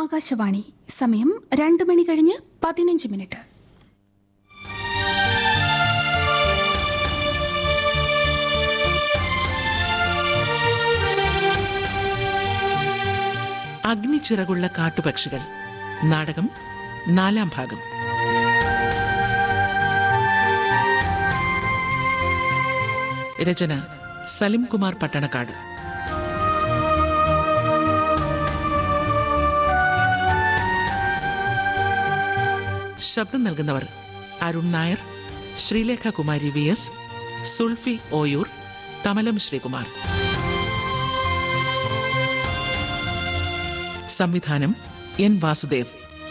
ആകാശവാണി സമയം രണ്ട് മണി കഴിഞ്ഞ് പതിനഞ്ച് മിനിറ്റ് അഗ്നിച്ചിറകുള്ള കാട്ടുപക്ഷികൾ നാടകം നാലാം ഭാഗം രചന സലിം കുമാർ പട്ടണക്കാട് ശബ്ദം നൽകുന്നവർ അരുൺ നായർ ശ്രീലേഖ കുമാരി വി എസ് സുൾഫി ഓയൂർ തമലം ശ്രീകുമാർ സംവിധാനം എൻ വാസുദേവ്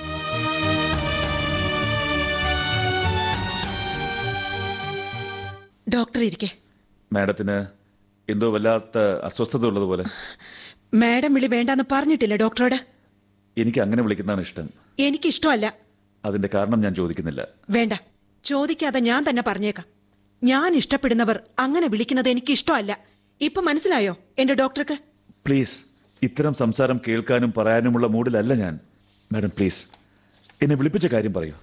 ഡോക്ടർ ഇരിക്കെ മാഡത്തിന് എന്തോ വല്ലാത്ത അസ്വസ്ഥത ഉള്ളതുപോലെ മാഡം വിളി വേണ്ടാന്ന് പറഞ്ഞിട്ടില്ല ഡോക്ടറോട് എനിക്ക് അങ്ങനെ വിളിക്കുന്നതാണ് ഇഷ്ടം എനിക്കിഷ്ടമല്ല അതിന്റെ കാരണം ഞാൻ ചോദിക്കുന്നില്ല വേണ്ട ചോദിക്കാതെ ഞാൻ തന്നെ പറഞ്ഞേക്കാം ഞാൻ ഇഷ്ടപ്പെടുന്നവർ അങ്ങനെ വിളിക്കുന്നത് എനിക്ക് ഇഷ്ടമല്ല ഇപ്പൊ മനസ്സിലായോ എന്റെ ഡോക്ടർക്ക് പ്ലീസ് ഇത്തരം സംസാരം കേൾക്കാനും പറയാനുമുള്ള മൂഡിലല്ല ഞാൻ മാഡം പ്ലീസ് എന്നെ വിളിപ്പിച്ച കാര്യം പറയൂ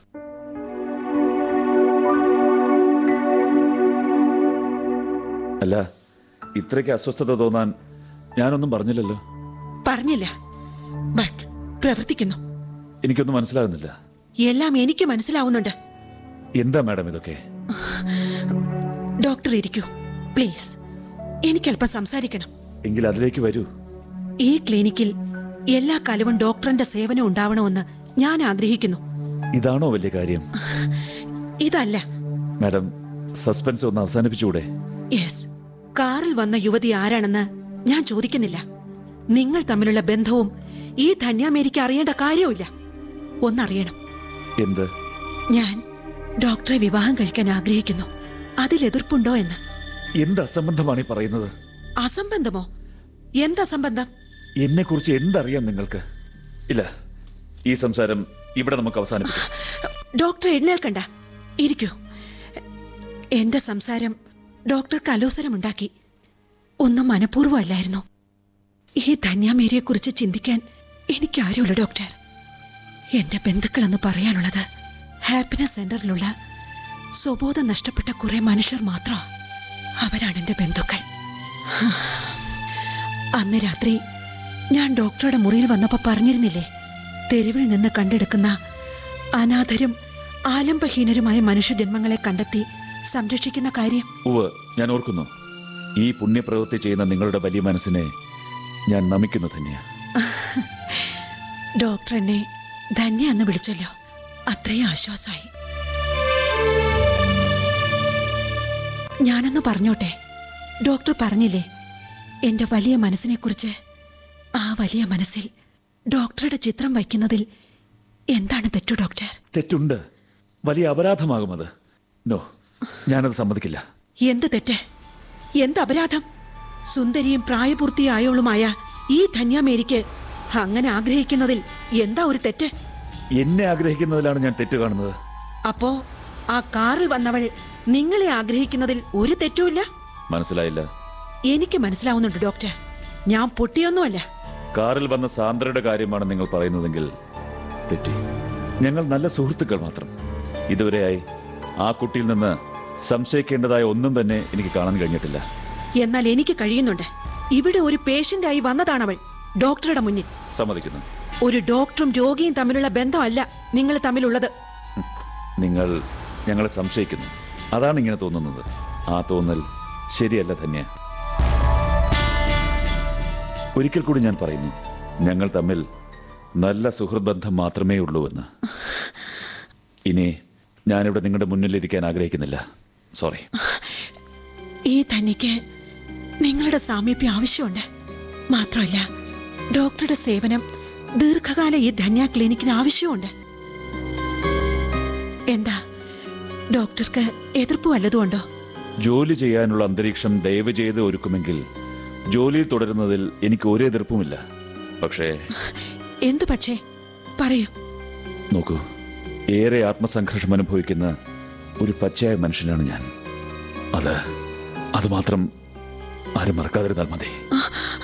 അല്ല ഇത്രയ്ക്ക് അസ്വസ്ഥത തോന്നാൻ ഞാനൊന്നും പറഞ്ഞില്ലല്ലോ പറഞ്ഞില്ല ബട്ട് പ്രവർത്തിക്കുന്നു എനിക്കൊന്നും മനസ്സിലാകുന്നില്ല എല്ലാം എനിക്ക് മനസ്സിലാവുന്നുണ്ട് എന്താ മാഡം ഇതൊക്കെ ഡോക്ടർ ഇരിക്കൂ പ്ലീസ് എനിക്കല്പം സംസാരിക്കണം എങ്കിൽ അതിലേക്ക് വരൂ ഈ ക്ലിനിക്കിൽ എല്ലാ കാലവും ഡോക്ടറിന്റെ സേവനം ഉണ്ടാവണമെന്ന് ഞാൻ ആഗ്രഹിക്കുന്നു ഇതാണോ വലിയ കാര്യം ഇതല്ല മാഡം സസ്പെൻസ് ഒന്ന് അവസാനിപ്പിച്ചുകൂടെ യെസ് കാറിൽ വന്ന യുവതി ആരാണെന്ന് ഞാൻ ചോദിക്കുന്നില്ല നിങ്ങൾ തമ്മിലുള്ള ബന്ധവും ഈ ധന്യാമേരിക്ക് അറിയേണ്ട കാര്യവുമില്ല ഒന്നറിയണം എന്ത് ഞാൻ ഡോക്ടറെ വിവാഹം കഴിക്കാൻ ആഗ്രഹിക്കുന്നു അതിൽ എതിർപ്പുണ്ടോ എന്ന് എന്ത് അസംബന്ധമാണ് ഈ പറയുന്നത് അസംബന്ധമോ എന്തസംബന്ധം എന്നെ കുറിച്ച് എന്തറിയാം നിങ്ങൾക്ക് ഇല്ല ഈ സംസാരം ഇവിടെ നമുക്ക് അവസാനിപ്പിക്കാം ഡോക്ടർ എഴുന്നേൽക്കണ്ട ഇരിക്കൂ എന്റെ സംസാരം ഡോക്ടർക്ക് അലോസരമുണ്ടാക്കി ഒന്നും മനഃപൂർവ്വമല്ലായിരുന്നു ഈ ധന്യാമേരിയെക്കുറിച്ച് ചിന്തിക്കാൻ എനിക്കാരുമില്ല ഡോക്ടർ എന്റെ ബന്ധുക്കളെന്ന് പറയാനുള്ളത് ഹാപ്പിനെസ് സെന്ററിലുള്ള സ്വബോധം നഷ്ടപ്പെട്ട കുറെ മനുഷ്യർ മാത്രം അവരാണ് എന്റെ ബന്ധുക്കൾ അന്ന് രാത്രി ഞാൻ ഡോക്ടറുടെ മുറിയിൽ വന്നപ്പോ പറഞ്ഞിരുന്നില്ലേ തെരുവിൽ നിന്ന് കണ്ടെടുക്കുന്ന അനാഥരും ആലംബഹീനരുമായ മനുഷ്യജന്മങ്ങളെ കണ്ടെത്തി സംരക്ഷിക്കുന്ന കാര്യം ഉവ് ഞാൻ ഓർക്കുന്നു ഈ പുണ്യപ്രവൃത്തി ചെയ്യുന്ന നിങ്ങളുടെ വലിയ മനസ്സിനെ ഞാൻ നമിക്കുന്നു ധന്യ ഡോക്ടർ എന്നെ ധന്യ എന്ന് വിളിച്ചല്ലോ അത്രയും ആശ്വാസമായി ഞാനൊന്ന് പറഞ്ഞോട്ടെ ഡോക്ടർ പറഞ്ഞില്ലേ എന്റെ വലിയ മനസ്സിനെക്കുറിച്ച് ആ വലിയ മനസ്സിൽ ഡോക്ടറുടെ ചിത്രം വയ്ക്കുന്നതിൽ എന്താണ് തെറ്റു ഡോക്ടർ തെറ്റുണ്ട് വലിയ അപരാധമാകും അത് നോ ഞാനത് സമ്മതിക്കില്ല എന്ത് തെറ്റ് എന്ത് അപരാധം സുന്ദരിയും പ്രായപൂർത്തിയായവളുമായ ഈ ധന്യാമേരിക്ക് അങ്ങനെ ആഗ്രഹിക്കുന്നതിൽ എന്താ ഒരു തെറ്റ് എന്നെ ആഗ്രഹിക്കുന്നതിലാണ് ഞാൻ തെറ്റ് കാണുന്നത് അപ്പോ ആ കാറിൽ വന്നവൾ നിങ്ങളെ ആഗ്രഹിക്കുന്നതിൽ ഒരു തെറ്റുമില്ല മനസ്സിലായില്ല എനിക്ക് മനസ്സിലാവുന്നുണ്ട് ഡോക്ടർ ഞാൻ പൊട്ടിയൊന്നുമല്ല കാറിൽ വന്ന സാന്ദ്രയുടെ കാര്യമാണ് നിങ്ങൾ പറയുന്നതെങ്കിൽ തെറ്റി ഞങ്ങൾ നല്ല സുഹൃത്തുക്കൾ മാത്രം ഇതുവരെയായി ആ കുട്ടിയിൽ നിന്ന് സംശയിക്കേണ്ടതായ ഒന്നും തന്നെ എനിക്ക് കാണാൻ കഴിഞ്ഞിട്ടില്ല എന്നാൽ എനിക്ക് കഴിയുന്നുണ്ട് ഇവിടെ ഒരു പേഷ്യന്റായി വന്നതാണവൾ ഡോക്ടറുടെ മുന്നിൽ സമ്മതിക്കുന്നു ഒരു ഡോക്ടറും രോഗിയും തമ്മിലുള്ള ബന്ധമല്ല നിങ്ങൾ തമ്മിലുള്ളത് ഹും. നിങ്ങൾ ഞങ്ങളെ സംശയിക്കുന്നു അതാണ് ഇങ്ങനെ തോന്നുന്നത് ആ തോന്നൽ ശരിയല്ല ധന്യ ഒരിക്കൽ കൂടി ഞാൻ പറയുന്നു ഞങ്ങൾ തമ്മിൽ നല്ല സുഹൃത്ത് ബന്ധം മാത്രമേ ഉള്ളൂവെന്ന് ഇനി ഞാനിവിടെ നിങ്ങളുടെ മുന്നിലിരിക്കാൻ ആഗ്രഹിക്കുന്നില്ല സോറി ഈ തനിക്ക് നിങ്ങളുടെ സാമീപ്യം ആവശ്യമുണ്ട് മാത്രമല്ല ഡോക്ടറുടെ സേവനം ദീർഘകാല ഈ ധന്യ ക്ലിനിക്കിന് ആവശ്യമുണ്ട് എന്താ ഡോക്ടർക്ക് എതിർപ്പ് വല്ലതുമുണ്ടോ ജോലി ചെയ്യാനുള്ള അന്തരീക്ഷം ദയവ് ചെയ്ത് ഒരുക്കുമെങ്കിൽ ജോലിയിൽ തുടരുന്നതിൽ എനിക്ക് ഒരു എതിർപ്പുമില്ല പക്ഷേ എന്തു പക്ഷേ പറയൂ നോക്കൂ ഏറെ ആത്മസംഘർഷം അനുഭവിക്കുന്ന ഒരു പച്ചയായ മനുഷ്യനാണ് ഞാൻ അത് അത് മാത്രം ആരും മറക്കാതിരുന്നാൽ മതി ആ,